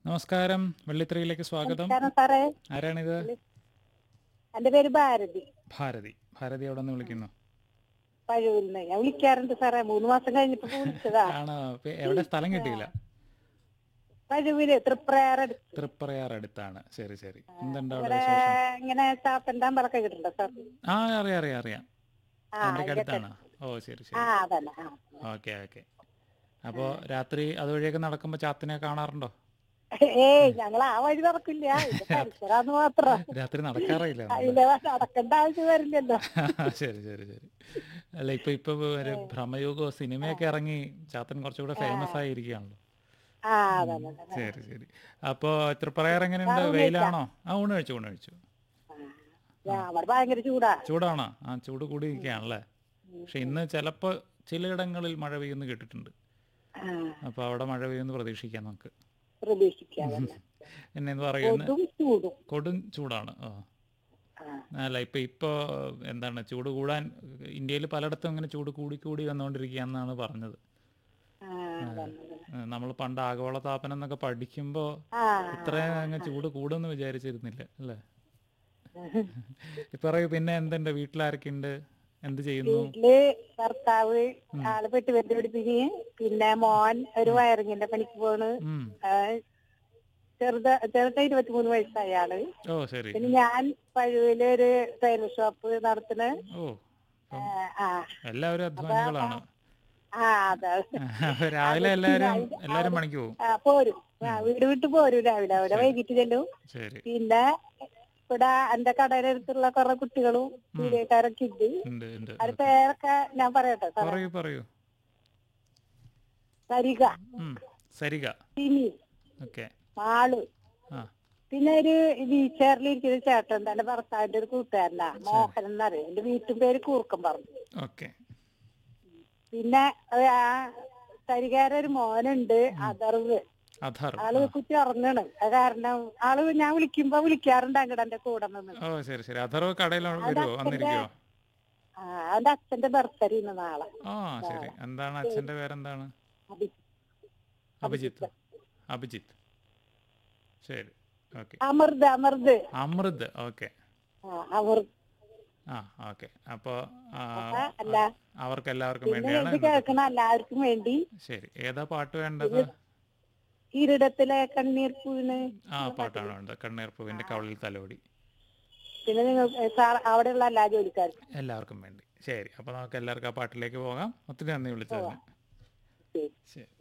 നമസ്കാരം വെള്ളിത്തിരയിലേക്ക് സ്വാഗതം നമസ്കാരം സാറേ ആരാണിത് എന്റെ പേര് ഭാരതി ഭാരതി ഭാരതി എവിടെ നിന്ന് വിളിക്കുന്നു പഴുവിൽ നിന്ന് ഞാൻ വിളിക്കാറുണ്ട് സാറേ മൂന്ന് മാസം കഴിഞ്ഞപ്പോ വിളിച്ചതാ ആണോ ഇപ്പൊ എവിടെ സ്ഥലം കിട്ടിയില്ല പഴുവില് തൃപ്രയാറടുത്ത് തൃപ്പറയാർ അടുത്താണ് ശരി ശരി എന്തുണ്ട് അവിടെ ഇവിടെ വിശേഷം ഇങ്ങനെ ചാപ്പന്റെ അമ്പലൊക്കെ കിട്ടുന്നുണ്ടോ സാർ ആ അറിയാം അറിയാം അറിയാം ആ അതിന്റെ അതിന്റെ അടുത്താണ് ഓ ശരി ആ ശരി അതന്നെ ആ ഓക്കെ ഓക്കെ അപ്പോ രാത്രി അതുവഴിയൊക്കെ നടക്കുമ്പോ ചാത്തിനെ കാണാറുണ്ടോ ഏയ് ഞങ്ങൾ ആ വഴി നടക്കില്ല ഇത് പരിസരാന്ന് മാത്രം രാത്രി നടക്കാറില്ല നമ്മള്. അതിലെ നടക്കേണ്ട ആവശ്യം വരില്ലല്ലോ ശരി ശരി ശരി അല്ല ഇപ്പൊ ഇപ്പൊ ഒരു ഭ്രമയുഗോ സിനിമയൊക്കെ ഇറങ്ങി ചാത്തൻ കുറച്ചുകൂടെ ഫേമസ് ആയിരിക്കുകയാണല്ലോ ആ അതന്നെ അതന്നെ. ശരി ശരി അപ്പോ തൃപ്രയാർ എങ്ങനെയുണ്ട് വെയിലാണോ ആ ഊണ് കഴിച്ചു ഊണ് കഴിച്ചു ഞാൻ അവിടെ ഭയങ്കര ചൂടാ ചൂടാണോ ആ ചൂട് കൂടി ഇരിക്കുകയാണല്ലേ പക്ഷെ ഇന്ന് ചിലപ്പോൾ ചിലയിടങ്ങളിൽ മഴ പെയ്യുന്നു കേട്ടിട്ടുണ്ട് ആ അപ്പോൾ അവിടെ മഴ പെയ്യുന്നു പ്രതീക്ഷിക്കാം നമുക്ക് പ്രതീക്ഷിക്കാം അതന്നെ. എന്നെ എന്ന് പറയുന്നത് കൊതും ചൂടും കൊടും ചൂടാണ് ആ ആ അല്ല ഇപ്പൊ ഇപ്പോ എന്താണ് ചൂട് കൂടാൻ ഇന്ത്യയിൽ പലയിടത്തും ഇങ്ങനെ ചൂട് കൂടി കൂടി വന്നുകൊണ്ടിരിക്കുകയെന്നാണ് പറഞ്ഞത് ആ അതന്നെ നമ്മൾ പണ്ട് ആഗോള താപനം എന്നൊക്കെ പഠിക്കുമ്പോൾ ആ ഇത്രയും അങ്ങ് ചൂട് കൂടുമെന്ന് വിചാരിച്ചിരുന്നില്ല അല്ലേ ഇപ്പൊ പറയൂ പിന്നെ എന്തുണ്ട് വീട്ടിലാരൊക്കെ ഉണ്ട് എന്ത് ചെയ്യുന്നു വീട്ടില് ഭർത്താവ് ആള് പെട്ടുപെട്ട് പിടിപ്പിക്ക് പിന്നെ മോൻ ഒരു വയറിങ്ങിന്റെ പണിക്ക് പോണ് ഉം ആ, ചെറുത ചെറുത ഇരുപത്തിമൂന്ന് വയസ്സായ ആള് ഓ ശരി പിന്നെ ഞാൻ പഴുവില് ഒരു ടൈലർ ഷോപ്പ് നടത്തുന്ന ഓ ആ, ആ എല്ലാവരും അധ്വാനികളാണ് ആ അതെ രാവിലെ എല്ലാരും എല്ലാരും പണിക്ക് പോകും ആ പോരും ആ വീട് വിട്ട് പോരും രാവിലെ അവിടെ വൈകിട്ട് ചെല്ലും ശരി പിന്നെ ഇവിടെ എന്റെ കടയുടെ അടുത്തുള്ള കുറെ കുട്ടികളും വീഡിയോക്കാരൊക്കെ ഉണ്ട് ഉണ്ട് ഉണ്ട് അത് പേരൊക്കെ ഞാൻ പറയട്ടെ സാറേ പറയൂ പറയൂ സരിക ഉം സരിക സിനി ഓക്കെ മാള് ആ പിന്നെ ഒരു വീൽചെയറിലിരിക്കുന്ന ചേട്ടൻ എന്റെ ഭർത്താവിന്റെ ഒരു കൂട്ടുകാരനാ മോഹൻ എന്നറിയാം എന്റെ വീട്ടും പേര് കൂർക്കം പറഞ്ഞു ഓക്കെ പിന്നെ അത് ആ സരികാര ഒരു മോനുണ്ട് അതർവ് അധർ ആള് കുത്തി ഉറങ്ങണ് അത് കാരണം ആള് ഞാൻ വിളിക്കുമ്പോ വിളിക്കാറുണ്ട് അങ്ങടെ എന്റെ കൂടെ നിന്ന് ഓ ശരി ശരി അധർവ് കടയിൽ വരുമോ വന്നിരിക്കുവോ ആ അവന്റെ അച്ഛന്റെ ബർത്ത്ഡേ ഇന്ന് നാളെ ആ ശരി എന്താണ് അച്ഛന്റെ പേരെന്താണ് അഭി- അഭിജിത്ത് അഭിജിത്ത് ശരി ഓക്കെ അമൃത് അമൃത് അമൃത് ഓക്കെ ആ അമൃത് ആ ഓക്കെ അപ്പോ ആ, ആ, അല്ല അവർക്ക് എല്ലാവർക്കും പിന്നെ വേണ്ടിയാണ് ഇത് ഇന്നത്തെ- കേൾക്കണ എല്ലാവർക്കും വേണ്ടി ശരി ഏതാ പാട്ട് വേണ്ടത് കിരീടത്തിലെ കണ്ണീർ പൂവിന് ആ പാട്ടാണ് വേണ്ടത് കണ്ണീർപ്പൂവിന്റെ കവളിൽ തലോടി പിന്നെ നിങ്ങൾ സാർ അവിടെയുള്ള എല്ലാ ജോലിക്കാർക്കും എല്ലാവർക്കും വേണ്ടി ശരി അപ്പൊ നമുക്ക് എല്ലാവർക്കും ആ പാട്ടിലേക്ക് പോകാം ഒത്തിരി നന്ദി വിളിച്ചതിന് ശരി ശരി